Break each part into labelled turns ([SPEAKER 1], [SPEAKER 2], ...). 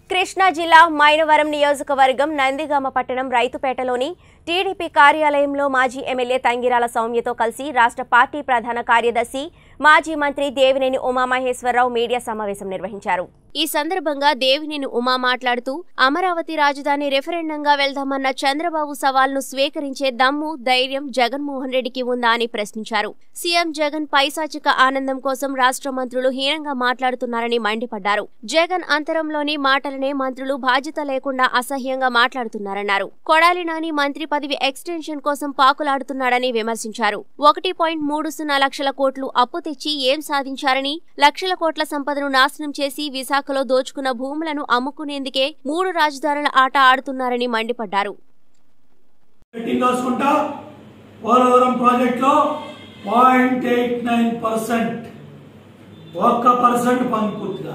[SPEAKER 1] కృష్ణా జిల్లా మైనవరం నియోజకవర్గం నందిగామ పట్టణం రైతుపేటలోని టీడీపీ కార్యాలయంలో మాజీ ఎమ్మెల్యే తంగిరాల సౌమ్యతో కలిసి రాష్ట్ర పార్టీ ప్రధాన కార్యదర్శి మాజీ మంత్రి దేవినేని ఉమామహేశ్వరరావు మీడియా సమావేశం నిర్వహించారు ఈ సందర్భంగా దేవినేని ఉమా మాట్లాడుతూ అమరావతి రాజధాని రెఫరెండంగా వెళ్దామన్న చంద్రబాబు సవాల్ను స్వీకరించే దమ్ము ధైర్యం జగన్మోహన్ రెడ్డికి ఉందా అని ప్రశ్నించారు సీఎం జగన్ పైశాచిక ఆనందం కోసం రాష్ట్ర మంత్రులు హీనంగా మాట్లాడుతున్నారని మండిపడ్డారు జగన్ అంతరంలోని మాటలనే మంత్రులు బాధ్యత లేకుండా అసహ్యంగా మాట్లాడుతున్నారన్నారు కొడాలి నాని మంత్రి పదవి ఎక్స్టెన్షన్ కోసం పాకులాడుతున్నాడని విమర్శించారు ఒకటి పాయింట్ మూడు సున్నా లక్షల కోట్లు అప్పు తెచ్చి ఏం సాధించారని లక్షల కోట్ల సంపదను నాశనం చేసి విశాఖలో దోచుకున్న భూములను అమ్ముకునేందుకే మూడు రాజధానుల ఆట ఆడుతున్నారని మండిపడ్డారు
[SPEAKER 2] బెట్టింగ్ రాసుకుంటా పోలవరం ప్రాజెక్టులో పాయింట్ ఎయిట్ నైన్ పర్సెంట్ ఒక్క పర్సెంట్ పని పూర్తిగా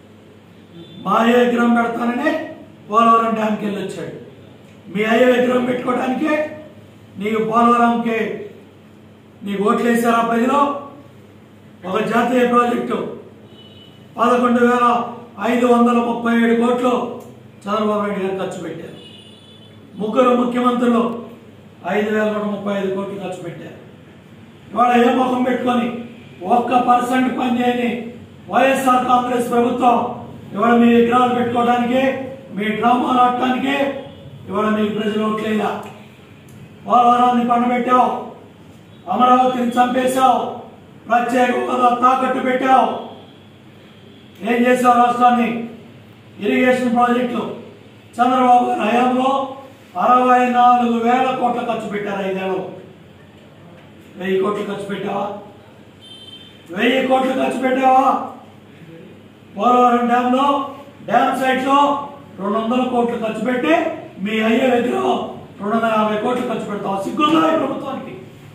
[SPEAKER 2] మా అయ్య విగ్రహం పెడతానని పోలవరం డ్యామ్కి వెళ్ళి వచ్చాడు మీ అయ్య విగ్రహం పెట్టుకోవడానికే నీకు పోలవరంకి నీకు ఓట్లు వేశారా ప్రజలు ఒక జాతీయ ప్రాజెక్టు పదకొండు వేల ఐదు వందల ముప్పై ఏడు కోట్లు చంద్రబాబు నాయుడు గారు ఖర్చు పెట్టారు ముగ్గురు ముఖ్యమంత్రులు ఐదు వేల నూట ముప్పై ఐదు కోట్లు ఖర్చు పెట్టారు ఇవాళ ఏ ముఖం పెట్టుకొని ఒక్క పర్సెంట్ పని చేయని వైఎస్ఆర్ కాంగ్రెస్ ప్రభుత్వం ఇవాళ మీ విగ్రహాలు పెట్టుకోవడానికి మీ డ్రామాలు ఆడటానికి ఇవాళ మీకు ప్రజలు ఓట్లేదా పోలవరాన్ని పండబెట్టావు అమరావతిని చంపేశావు ప్రత్యేక హోదా తాకట్టు పెట్టావు ఏం చేశావు రాష్ట్రాన్ని ఇరిగేషన్ ప్రాజెక్టులు చంద్రబాబు గారి హయాంలో అరవై నాలుగు వేల కోట్ల ఖర్చు పెట్టారు ఐదేళ్ళు వెయ్యి కోట్లు ఖర్చు పెట్టావా వెయ్యి కోట్లు ఖర్చు పెట్టావా పోలవరం డ్యామ్ లో డ్యామ్ సైట్ లో రెండు వందల కోట్లు ఖర్చు పెట్టి మీ అయ్యే విగ్రహం రెండు వందల యాభై కోట్లు ఖర్చు పెడతావా సిగ్గుందా ఈ ప్రభుత్వానికి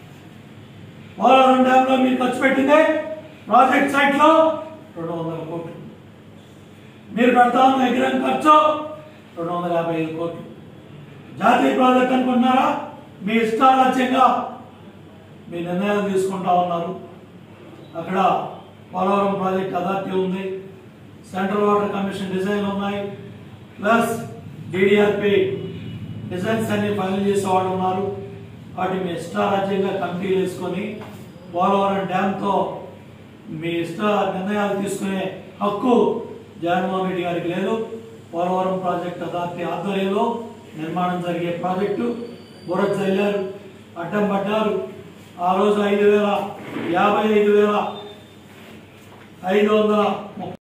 [SPEAKER 2] పోలవరం డ్యామ్ లో మీరు ఖర్చు పెట్టిందే ప్రాజెక్ట్ సైట్ లో రెండు వందల కోట్లు మీరు పెడతాను విగ్రహం ఖర్చు రెండు వందల యాభై ఐదు కోట్లు జాతీయ ప్రాజెక్ట్ అనుకుంటున్నారా మీ ఇష్టారాజ్యంగా మీ నిర్ణయాలు తీసుకుంటా ఉన్నారు అక్కడ పోలవరం ప్రాజెక్ట్ అథారిటీ ఉంది సెంట్రల్ వాటర్ కమిషన్ డిజైన్ ఉన్నాయి ప్లస్ డిడిఆర్పి డిజైన్స్ అన్ని ఫైనల్ చేసే వాళ్ళు ఉన్నారు వాటి మీ ఇష్టారాజ్యంగా కమిటీలు వేసుకొని పోలవరం డ్యామ్తో మీ ఇష్ట నిర్ణయాలు తీసుకునే హక్కు జగన్మోహన్ రెడ్డి గారికి లేదు పోలవరం ప్రాజెక్ట్ అథారిటీ ఆధ్వర్యంలో నిర్మాణం జరిగే ప్రాజెక్టు బుర్ర చల్లారు అడ్డం పడ్డారు ఆ రోజు ఐదు వేల యాభై ఐదు వేల ఐదు వందల ముప్పై